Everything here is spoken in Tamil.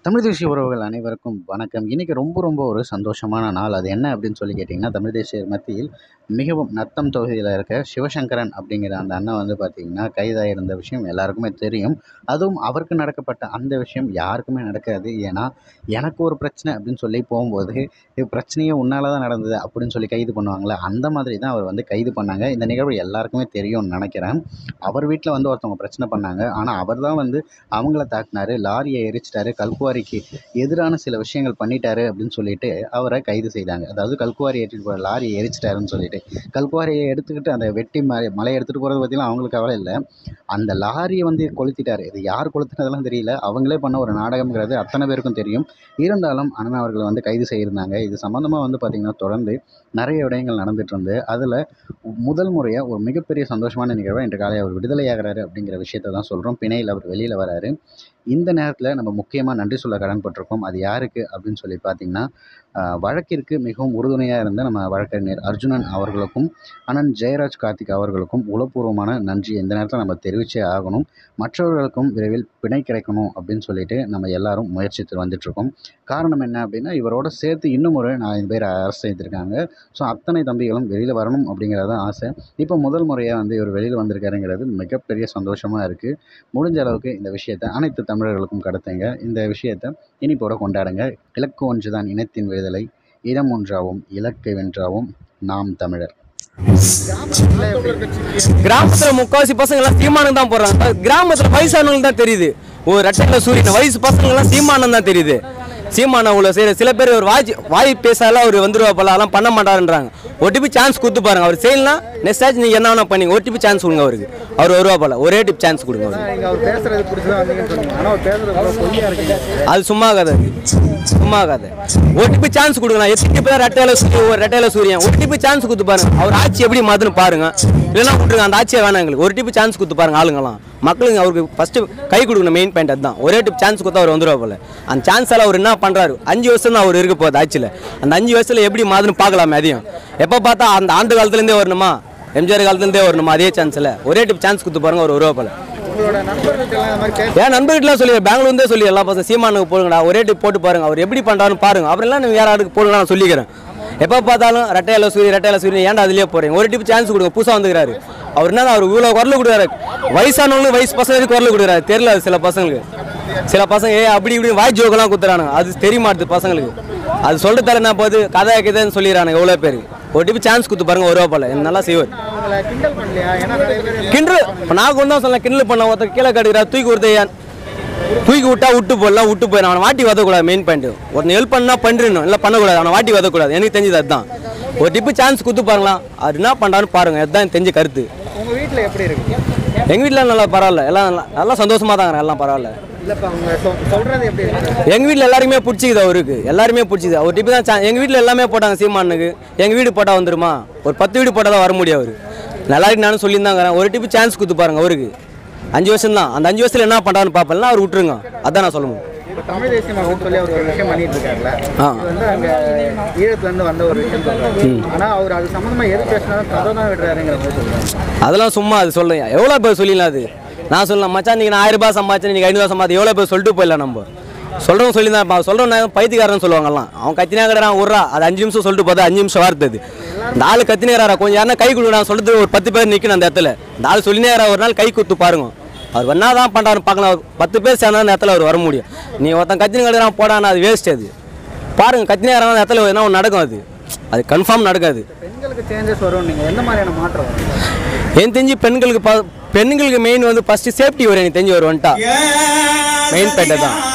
தமிழ் தேசிய உறவுகள் அனைவருக்கும் வணக்கம் இன்றைக்கி ரொம்ப ரொம்ப ஒரு சந்தோஷமான நாள் அது என்ன அப்படின்னு சொல்லி கேட்டிங்கன்னா தமிழ் தேசிய மத்தியில் மிகவும் நத்தம் தொகுதியில் இருக்க சிவசங்கரன் அப்படிங்கிற அந்த அண்ணன் வந்து பார்த்திங்கன்னா கைதாகிருந்த விஷயம் எல்லாருக்குமே தெரியும் அதுவும் அவருக்கு நடக்கப்பட்ட அந்த விஷயம் யாருக்குமே நடக்காது ஏன்னா எனக்கு ஒரு பிரச்சனை அப்படின்னு சொல்லி போகும்போது இது பிரச்சனையே உன்னால தான் நடந்தது அப்படின்னு சொல்லி கைது பண்ணுவாங்களே அந்த மாதிரி தான் அவர் வந்து கைது பண்ணாங்க இந்த நிகழ்வு எல்லாருக்குமே தெரியும்னு நினைக்கிறேன் அவர் வீட்டில் வந்து ஒருத்தவங்க பிரச்சனை பண்ணாங்க ஆனால் அவர் தான் வந்து அவங்கள தாக்குனாரு லாரியை எரிச்சிட்டாரு கல்குவாரிக்கு எதிரான சில விஷயங்கள் பண்ணிட்டாரு அப்படின்னு சொல்லிட்டு அவரை கைது செய்தாங்க அதாவது கல்குவாரி ஏற்றிட்டு போகிற லாரியை எரிச்சிட்டாருன்னு சொல்லிட்டு கல்குவாரியை எடுத்துக்கிட்டு அந்த வெட்டி மலை மலையை எடுத்துகிட்டு போகிறத பற்றிலாம் அவங்களுக்கு கவலை இல்லை அந்த லாரியை வந்து கொளுத்திட்டாரு இது யார் கொளுத்துனதெல்லாம் தெரியல அவங்களே பண்ண ஒரு நாடகம்ங்கிறது அத்தனை பேருக்கும் தெரியும் இருந்தாலும் அண்ணன் அவர்கள் வந்து கைது செய்திருந்தாங்க இது சம்மந்தமாக வந்து பார்த்திங்கன்னா தொடர்ந்து நிறைய விடயங்கள் நடந்துட்டு இருந்து அதில் முதல் முறையாக ஒரு மிகப்பெரிய சந்தோஷமான நிகழ்வாக இன்று காலை அவர் விடுதலையாகிறாரு அப்படிங்கிற விஷயத்தை தான் சொல்கிறோம் பிணையில் அவர் வெளியில் வராரு இந்த நேரத்தில் நம்ம முக்கியமாக நன்றி சொல்ல கடன்பட்டிருக்கோம் அது யாருக்கு அப்படின்னு சொல்லி பார்த்தீங்கன்னா ஆஹ், வழக்கிற்கு மிகவும் உறுதுணையாக இருந்த நம்ம வழக்கறிஞர் அர்ஜுனன் அவர்களுக்கும் அண்ணன் ஜெயராஜ் கார்த்திக் அவர்களுக்கும் உளப்பூர்வமான நன்றி இந்த நேரத்தில் நம்ம தெரிவிச்சே ஆகணும் மற்றவர்களுக்கும் விரைவில் பிணை கிடைக்கணும் அப்படின்னு சொல்லிட்டு நம்ம எல்லாரும் முயற்சித்து வந்துட்டுருக்கோம் காரணம் என்ன அப்படின்னா இவரோட சேர்த்து இன்னும் ஒரு நாலு பேர் அரசு செய்திருக்காங்க ஸோ அத்தனை தம்பிகளும் வெளியில் வரணும் அப்படிங்கிறது தான் ஆசை இப்போ முதல் முறையாக வந்து இவர் வெளியில் வந்திருக்காருங்கிறது மிகப்பெரிய சந்தோஷமாக இருக்குது முடிஞ்ச அளவுக்கு இந்த விஷயத்தை அனைத்து தமிழர்களுக்கும் கடத்துங்க இந்த விஷயத்தை இனிப்போட கொண்டாடுங்க இலக்கு ஒன்றுதான் இனத்தின் விடுதலை இனம் ஒன்றாவும் இலக்கை வென்றாவும் நாம் தமிழர் கிராமத்துல முக்காவாசி பசங்க எல்லாம் சீமானம் தான் போடுறாங்க கிராமத்துல வயசானவங்களுக்கு தான் தெரியுது ஒரு ரெட்டையில சூரியன் வயசு பசங்க எல்லாம் சீமானம் தான் தெரியுது சீமானம் அவ்வளோ சரி சில பேர் ஒரு வாய் வாய் பேசால அவர் வந்துருவா போல அதெல்லாம் பண்ண மாட்டாருன்றாங்க ஓடிபி சான்ஸ் கொடுத்து பாருங்க அவர் செய்யலாம் நெக்ஸ்ட் ஆச்சு நீங்க என்ன வேணா பண்ணீங்க ஓடிபி சான்ஸ் கொடுங்க அவருக்கு அவர் வருவா போல ஒரே டிப் சான்ஸ் கொடுங்க அவருக்கு நீங்க அவர் பேசுறது பிடிச்சதா வந்தீங்கன்னு சொன்னீங்க ஆனா அவர் பேசுறது அவ்வளவு பொய்யா இருக்கு அது சும்மா கதை சும்மா கதை ஓடிபி சான்ஸ் கொடுக்கலாம் எத்தனை பேர் ரெட்டையில சூரியன் ஒரு ரெட்டையில சூரியன் ஒரு டிப்பு சான்ஸ் கொடுத்து பாருங்க அவர் ஆட்சி எப்படி மாத்துன்னு பாருங்க இல்லைன்னா விட்டுருங்க அந்த ஆட்சியே வேணாம் எங்களுக்கு ஒரு டிப்பு சான்ஸ் கொடுத்து பாருங்க ஆளுங்கலாம் மக்களுங்க அவருக்கு ஃபர்ஸ்ட் கை கொடுக்கணும் மெயின் பாயிண்ட் அதுதான் ஒரே டிப் சான்ஸ் கொடுத்தா அவர் வந்துருவா போல அந்த சான்ஸ் எல்லாம் அவர் என்ன பண்றாரு அஞ்சு வருஷம் தான் அவர் இருக்க போகுது ஆட்சியில் அந்த அஞ்சு வருஷத்துல எப்படி மாதுன்னு பார்க்கலாமே அதையும் எப்போ பார்த்தா அந்த ஆண்டு காலத்துலேருந்தே வரணுமா எம்ஜிஆர் காலத்துலேருந்தே வரணுமா அதே சான்ஸில் ஒரே டிப் சான்ஸ் கொடுத்து பாருங்க அவர் வருவா போல உங்களோட நண்பர்களுக்கு எல்லாம் இந்த மாதிரி கேட்டு என் நண்பர்கிட்டலாம் சொல்லி பெங்களூர்ந்தே சொல்லி எல்லா பசங்க சீமானுக்கு போடுங்கடா ஒரே டிப் போட்டு பாருங்க அவர் எப்படி பண்ணுறாருன்னு பாருங்க அப்புறம் நீங்க வேற ஆளுக்கு போடுங்க நான் சொல்லிக்கிறேன் எப்போ பார்த்தாலும் ரெட்டையில சூரிய ரெட்டையில சூரியன் ஏன்டா அதுலயே போறீங்க ஒரு டிப் சான்ஸ் கொடுங்க புதுசாக வந்துக்கிறாரு அவர் என்ன அவர் இவ்வளோ குரல் கொடுக்குறாரு வயசானவங்களும் வயசு பசங்களுக்கு குரல் கொடுக்குறாரு தெரியல அது சில பசங்களுக்கு சில பசங்க ஏ அப்படி இப்படி வாய் ஜோக்கெல்லாம் குத்துறானுங்க அது தெரிய மாட்டுது பசங்களுக்கு அது சொல்லிட்டு தர என்ன போகுது கதை கதைன்னு சொல்லிடுறானுங்க எவ்வளோ பேர் ஒரு டிப் சான்ஸ் கொடுத்து பாருங்க வருவா போல நல்லா செய்வார் உங்களை கிண்டல் பண்ணலையா ஏன்னா நிறைய பேர் கிண்டல் இப்போ நான் கொண்டு தான் சொன்னேன் கிண்டல் பண்ண ஒருத்தர் கீழே கடுக்கிறா தூக்கி ஒருத்தர் தூக்கி விட்டா விட்டு போடலாம் விட்டு போயிடும் அவனை வாட்டி வதக்கூடாது மெயின் பாயிண்ட் ஒருத்தன் ஹெல்ப் பண்ணா பண்ணிடணும் இல்லை பண்ணக்கூடாது அவனை வாட்டி வதக்கூடாது எனக்கு தெரிஞ்சது அதுதான் ஒரு டிப்பு சான்ஸ் கொடுத்து பாருங்களாம் அது என்ன பண்ணுறான்னு பாருங்க அதுதான் எனக்கு தெரிஞ்ச கருத்து உங்க வீட்டுல எப்படி இருக்கு எங்கள் வீட்டில் நல்லா பரவாயில்ல எல்லாம் நல்லா நல்லா சந்தோஷமா தாங்க எல்லாம் பரவாயில்ல இல்லப்பா அவங்க சொ- சொல்றது எப்படி இருக்கு எங்கள் வீட்டில் எல்லாருமே பிடிச்சிக்குது அவருக்கு எல்லாருமே பிடிச்சிது அவர் டிப்பு தான் சா எங்கள் வீட்டில் எல்லாமே போட்டாங்க சீமானுக்கு எங்கள் வீடு போட்டால் வந்துருமா ஒரு பத்து வீடு போட்டால் தான் வர முடியும் அவர் நல்லா இருக்கு நானும் சொல்லியிருந்தாங்க ஒரு டிப்பு சான்ஸ் கொடுத்து பாருங்க அவருக்கு அஞ்சு வருஷம் தான் அந்த அஞ்சு வருஷத்துல என்ன பண்ணுறான்னு பார்ப்பேன் அவர் விட்டுருங்க அதான் நான் சொல்ல முடியும் இப்ப தமிழ் தேசியம் அப்படின்னு சொல்லி அவர் ஒரு விஷயம் பண்ணிட்டு இருக்காருல்ல ஆ. இது வந்து அங்க ஈழத்துல இருந்து வந்த ஒரு விஷயம் சொல்றாரு ஆனா அவர் அது சம்பந்தமா எது பேசினாலும் கதை தான் விடுறாருங்கிற மாதிரி சொல்றாரு அதெல்லாம் சும்மா அது சொல்லுங்க எவ்வளோ பேர் சொல்லிடலாம் அது நான் சொல்லலாம் மச்சான் நீங்கள் நான் ஆயிரம் ரூபாய் சம்பாதிச்சேன் நீங்கள் ஐநூறுபா சம்பாதி எவ்வளோ பேர் சொல்லிட்டு போயிடலாம் நம்ம சொல்கிறவங்க சொல்லி தான் இருப்பான் சொல்கிறவன் பைத்தியக்காரன் சொல்லுவாங்கலாம் அவன் கத்தினா கிடறான் விட்றா அது அஞ்சு நிமிஷம் சொல்லிட்டு போதா அஞ்சு நிமிஷம் வார்த்தை அது இந்த ஆள் கத்தினேறாரா கொஞ்சம் யாருன்னா கை கொடு நான் சொல்றது ஒரு பத்து பேர் நிற்கணும் அந்த இடத்துல இந்த ஆள் சொல்லினேரா ஒரு நாள் கை கொடுத்து பாருங்க அவர் என்ன தான் பண்ணுறாரு பார்க்கலாம் அவர் பத்து பேர் சேர்ந்தா அந்த இடத்துல அவர் வர முடியும் நீ ஒருத்தன் கத்தினு கிடறான் போடானா அது வேஸ்ட் அது பாருங்க கத்தினேறான அந்த இடத்துல என்ன ஒன்று நடக்கும் அது அது கன்ஃபார்ம் நடக்காது பெண்களுக்கு சேஞ்சஸ் வரும் நீங்க எந்த மாதிரியான மாற்றம் வரும் எனக்கு தெரிஞ்சு பெண்களுக்கு ப- பெண்களுக்கு மெயின் வந்து ஃபர்ஸ்ட் சேஃப்டி வரும் எனக்கு தெரிஞ்சு ஒரு வந்துட்டா மெயின் பேட்டை தான்